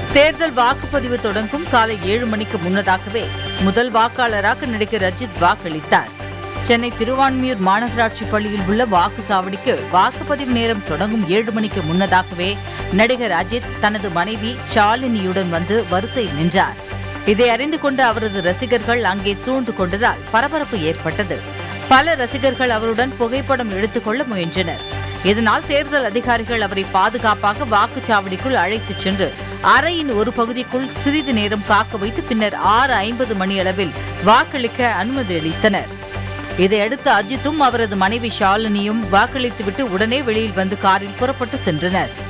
தேர்தல் வாக்குப்பதிவு தொடங்கும் காலை ஏழு மணிக்கு முன்னதாகவே முதல் வாக்காளராக நடிகர் ரஜித் வாக்களித்தார் சென்னை திருவான்மியூர் மாநகராட்சி பள்ளியில் உள்ள வாக்குச்சாவடிக்கு வாக்குப்பதிவு நேரம் தொடங்கும் ஏழு மணிக்கு முன்னதாகவே நடிகர் அஜித் தனது மனைவி ஷாலினியுடன் வந்து வரிசையில் நின்றார் இதை அறிந்து கொண்ட அவரது ரசிகர்கள் அங்கே சூழ்ந்து கொண்டதால் பரபரப்பு ஏற்பட்டது பல ரசிகர்கள் அவருடன் புகைப்படம் எடுத்துக்கொள்ள முயன்றனர் இதனால் தேர்தல் அதிகாரிகள் அவரை பாதுகாப்பாக வாக்குச்சாவடிக்குள் அழைத்துச் சென்று அறையின் ஒரு பகுதிக்குள் சிறிது நேரம் காக்க வைத்து பின்னர் ஆறு ஐம்பது மணியளவில் வாக்களிக்க அனுமதி அளித்தனர் இதையடுத்து அஜித்தும் அவரது மனைவி ஷாலினியும் வாக்களித்துவிட்டு உடனே வெளியில் வந்து காரில் புறப்பட்டு சென்றனர்